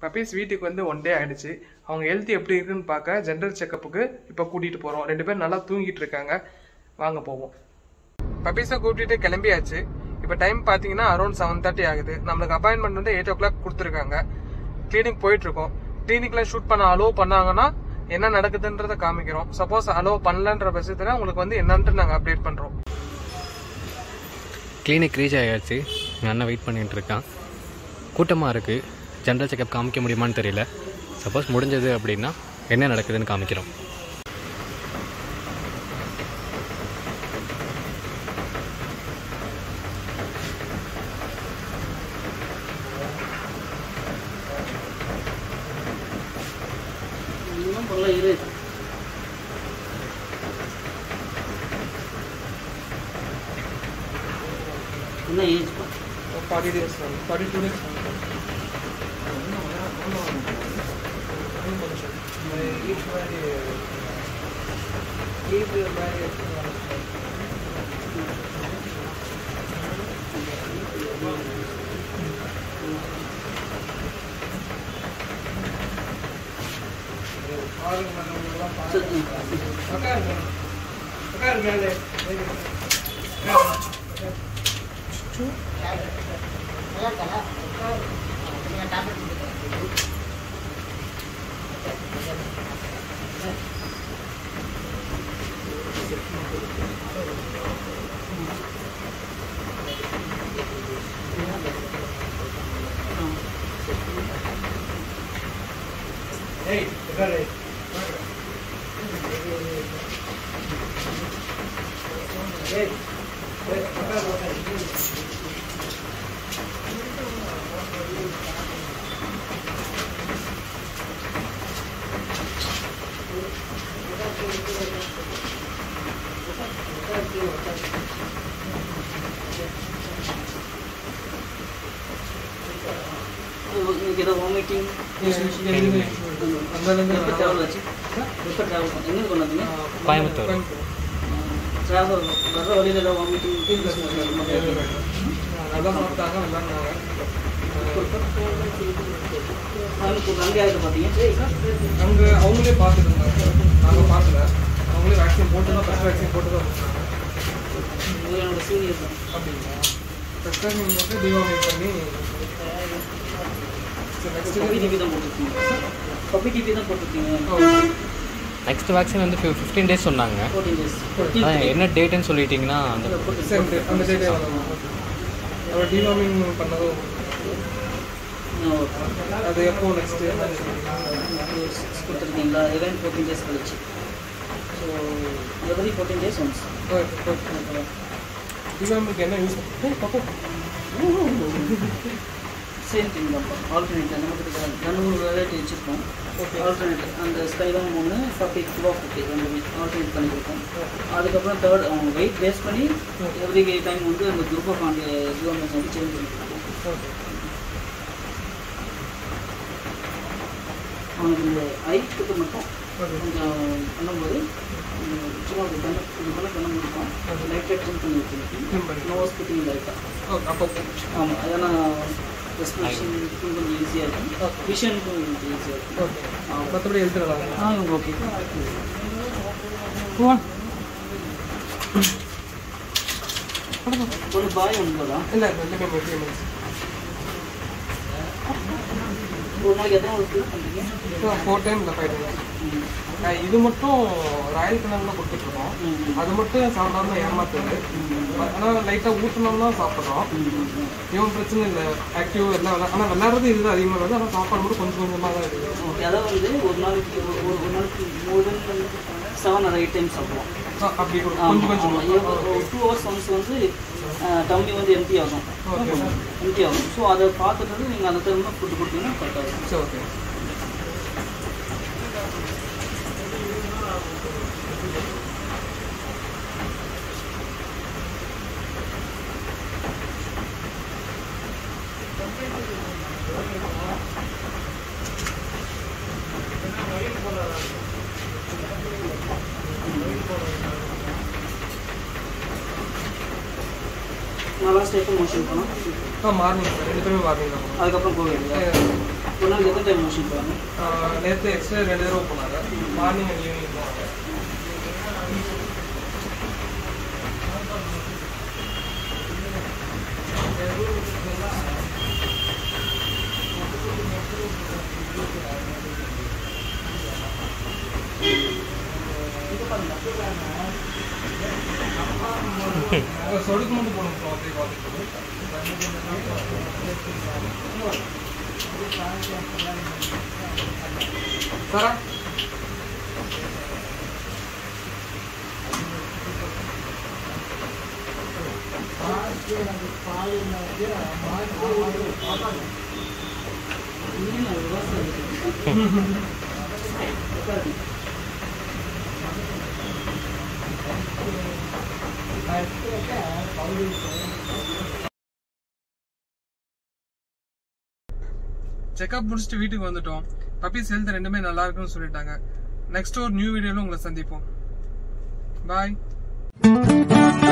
Puppies வீட்டுக்கு வந்து one day ஆயிடுச்சு அவங்க ஹெல்த் எப்படி இருக்குன்னு பார்க்க ஜென்ரல் செக்கப்புக்கு இப்போ கூட்டிட்டு போறோம் ரெண்டு பேரும் நல்லா தூங்கிட்டு இருக்காங்க வாங்க போவோம் பப்பீஸை கூட்டிட்டு கிளம்பியாச்சு இப்போ டைம் பார்த்தீங்கன்னா அரௌண்ட் செவன் தேர்ட்டி ஆகுது நம்மளுக்கு அப்பாயின்மெண்ட் வந்து எயிட் ஓ கிளாக் கொடுத்துருக்காங்க கிளினிக் போயிட்டு இருக்கோம் கிளினிக்ல ஷூட் பண்ண அலோவ் பண்ணாங்கன்னா என்ன நடக்குதுன்றத காமிக்கிறோம் சப்போஸ் அலோவ் பண்ணலன்ற பட்சத்தில் உங்களுக்கு வந்து என்னன்ட்டு நாங்கள் அப்டேட் பண்ணுறோம் கிளினிக் ரீச் ஆகியாச்சு எங்கள் அண்ணன் வெயிட் பண்ணிட்டு இருக்கான் கூட்டமாக இருக்குது ஜென்ரல் செக்கப் காமிக்க முடியுமான்னு தெரியல சப்போஸ் முடிஞ்சது அப்படின்னா என்ன நடக்குதுன்னு காமிக்கிறோம் இன்னும் பொருளை இரு என்ன age forty days forty two days Hey, hey. Hey, உங்களுக்கு ஏதோ வாமிட்டிங் எப்போ ட்ராவல் ஆச்சு எப்போ ட்ராவல் எங்கே கொண்டு வந்தீங்க கோயம்புத்தூர் ட்ராவல் வர்ற வழியில் ஏதோ வாமிட்டிங் நல்லா சாப்பிட்டாங்க விளாண்டாங்க கோயம்புத்தூர் அங்கே ஆகிட்டு பார்த்தீங்க அங்கே அவங்களே பார்த்துருந்தாங்க நாங்கள் பார்க்கல அவங்களே வேக்சின் போட்டு தான் ஃபஸ்ட் வேக்சின் போட்டு தான் போட்டாங்க. இவர் என்னோட சீனியர் தான் அப்படிங்களா ஃபஸ்ட் டைம் நீங்கள் வந்து டிவாமிட் பண்ணி நெக்ஸ்ட் பப்பி டிபி தான் போட்டிருக்கீங்க பப்பி டிபி தான் போட்டிருக்கீங்க நெக்ஸ்ட் வேக்சின் வந்து ஃபிஃப்டீன் டேஸ் சொன்னாங்க ஃபோர்டீன் டேஸ் அதான் என்ன டேட்டுன்னு சொல்லிட்டீங்கன்னா அந்த சேம் டே அந்த டேட்டே வரணும் அப்புறம் டிவாமிங் பண்ணதும் அது எப்போ நெக்ஸ்ட் சிக்ஸ் கொடுத்துருக்கீங்களா எவன் ஃபோர்டீன் டேஸ் கழிச்சு so every fourteen days once டிவாமிக்கு என்ன யூஸ் பப்போ சேம் திங் தான் ஆல்டர்னேட் நம்ம கிட்ட ரெண்டு மூணு வெரைட்டி வச்சுருக்கோம் ஓகே ஆல்டர்னேட் அந்த ஸ்கைலாம் ஒன்று ஃபார்ட்டி கிலோ ஃபிஃப்டி ரெண்டு ஆல்டர்னேட் பண்ணி கொடுப்போம் அதுக்கப்புறம் தேர்ட் அவங்க வெயிட் பேஸ் பண்ணி எவ்ரி டைம் வந்து அந்த குரூப் ஆஃப் ஆண்டி கிலோமீட்டர்ஸ் வந்து சேஞ்ச் பண்ணி கொடுப்போம் ஓகே அவனுக்கு இந்த ஐக்கு மட்டும் ஓகே கொஞ்சம் பண்ணும்போது உம், சும்மா அப்படி பண்ண இது பண்ண பண்ண முடியும் லைட்டாக ட்ரிம் பண்ணி வச்சுருக்கேன் Trim பண்ணி. நோஸ் கிட்டிங் லைட்டாக ஓகே அப்போ ஆமாம் ஏன்னா ரெஸ்பிரேஷனுக்கும் கொஞ்சம் ஈஸியாக இருக்கும் விஷனுக்கும் கொஞ்சம் ஈஸியாக இருக்கும் ஓகே மற்றபடி எழுத்து நல்லா இருக்கும். ஆ இவங்க ஓகே ஒரு பாய் ஒன்று தான் இல்லை ரெண்டுமே மெட்டீரியல் ஒரு நாளைக்கு எத்தனை ஒரு ஃபுல் பண்ணுறீங்க ஃபோர் டைம் இல்லை ஃபைவ் டைம் இது மட்டும் ராயல் கலரில் கொடுத்துட்ருக்கோம் அது மட்டும் சாப்பிடாம ஏமாத்துது ஆனால் லைட்டாக ஊற்றினோம்னா சாப்பிட்றோம் இவன் பிரச்சனை இல்லை ஆக்டிவ் எல்லாம் விளா ஆனால் விளையாடுறது இதுதான் அதிகமாக வருது ஆனால் சாப்பாடு மட்டும் கொஞ்சம் கொஞ்சமாக தான் இருக்குது ஓகே அதாவது வந்து ஒரு நாளைக்கு ஒரு ஒரு ஒரு நாளைக்கு more then seven or eight times சாப்பிடுவோம் ஆ, அப்படி கூட கொஞ்சம் கொஞ்சம் டூ ஹவர்ஸ் ஒன்ஸ் வந்து டம்மி வந்து எம்டி ஆகும் ஓகே எம்டி ஆகும் ஸோ அதை பார்த்துட்டு நீங்கள் அந்த டைம் ஃபுட்டு கொடுத்தீங்கன்னா கரெக்டாக இருக்கும் சரி ஓகே நான் லாஸ்ட் எப்போ மோஷன் போனோம் ஆ மார்னிங் சார் ரெண்டு பேருமே மார்னிங் தான் அதுக்கப்புறம் கோவிட் ஒரு நாளைக்கு எத்தனை டைம் மோஷன் போகிறாங்க நேற்று எக்ஸ்ட்ரா ரெண்டு தடவை போனாங்க மார்னிங் அண்ட் ஈவினிங் போனாங்க சொடுக்கு மட்டும் போகணும் அப்படியே பார்த்துட்டு சாரா செக்அப் முடிச்சுட்டு வீட்டுக்கு வந்துட்டோம் பப்பீஸ் ஹெல்த் ரெண்டுமே நல்லா இருக்குன்னு சொல்லிட்டாங்க நெக்ஸ்ட் ஒரு நியூ வீடியோல உங்களை சந்திப்போம் பாய்